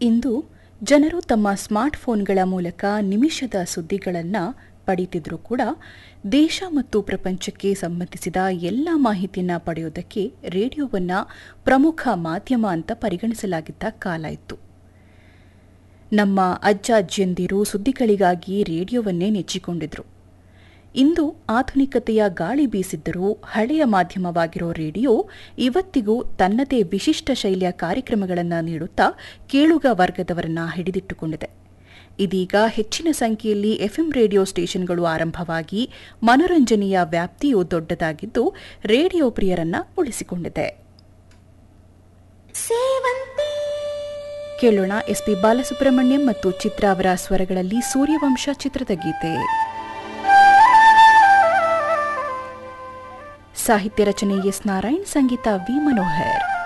ಇಂದು ಜನರು ತಮ್ಮ ಸ್ಮಾರ್ಟ್ಫೋನ್ಗಳ ಮೂಲಕ ನಿಮಿಷದ ಸುದ್ದಿಗಳನ್ನು ಪಡೀತಿದ್ರೂ ಕೂಡ ದೇಶ ಮತ್ತು ಪ್ರಪಂಚಕ್ಕೆ ಸಂಬಂಧಿಸಿದ ಎಲ್ಲ ಮಾಹಿತಿಯನ್ನ ಪಡೆಯೋದಕ್ಕೆ ರೇಡಿಯೋವನ್ನ ಪ್ರಮುಖ ಮಾಧ್ಯಮ ಅಂತ ಪರಿಗಣಿಸಲಾಗಿದ್ದ ಕಾಲ ಇತ್ತು ನಮ್ಮ ಅಜ್ಜ ಅಜ್ಜಿಯಂದಿರು ಸುದ್ದಿಗಳಿಗಾಗಿ ರೇಡಿಯೋವನ್ನೇ ನೆಚ್ಚಿಕೊಂಡಿದ್ರು ಇಂದು ಆಧುನಿಕತೆಯ ಗಾಳಿ ಬೀಸಿದ್ದರೂ ಹಳೆಯ ಮಾಧ್ಯಮವಾಗಿರೋ ರೇಡಿಯೋ ಇವತ್ತಿಗೂ ತನ್ನದೇ ವಿಶಿಷ್ಟ ಶೈಲಿಯ ಕಾರ್ಯಕ್ರಮಗಳನ್ನು ನೀಡುತ್ತಾ ಕೇಳುಗ ವರ್ಗದವರನ್ನ ಹಿಡಿದಿಟ್ಟುಕೊಂಡಿದೆ ಇದೀಗ ಹೆಚ್ಚಿನ ಸಂಖ್ಯೆಯಲ್ಲಿ ಎಫ್ಎಂ ರೇಡಿಯೋ ಸ್ಟೇಷನ್ಗಳು ಆರಂಭವಾಗಿ ಮನೋರಂಜನೆಯ ವ್ಯಾಪ್ತಿಯು ದೊಡ್ಡದಾಗಿದ್ದು ರೇಡಿಯೋ ಪ್ರಿಯರನ್ನ ಉಳಿಸಿಕೊಂಡಿದೆ ಕೇಳೋಣ ಎಸ್ಪಿ ಬಾಲಸುಬ್ರಹ್ಮಣ್ಯಂ ಮತ್ತು ಚಿತ್ರ ಅವರ ಸ್ವರಗಳಲ್ಲಿ ಸೂರ್ಯವಂಶ ಚಿತ್ರದ ಗೀತೆ ಸಾಹಿತ್ಯ ರಚನೆ ಎಸ್ ನಾರಾಯಣ್ ಸಂಗೀತ ವಿ ಮನೋಹರ್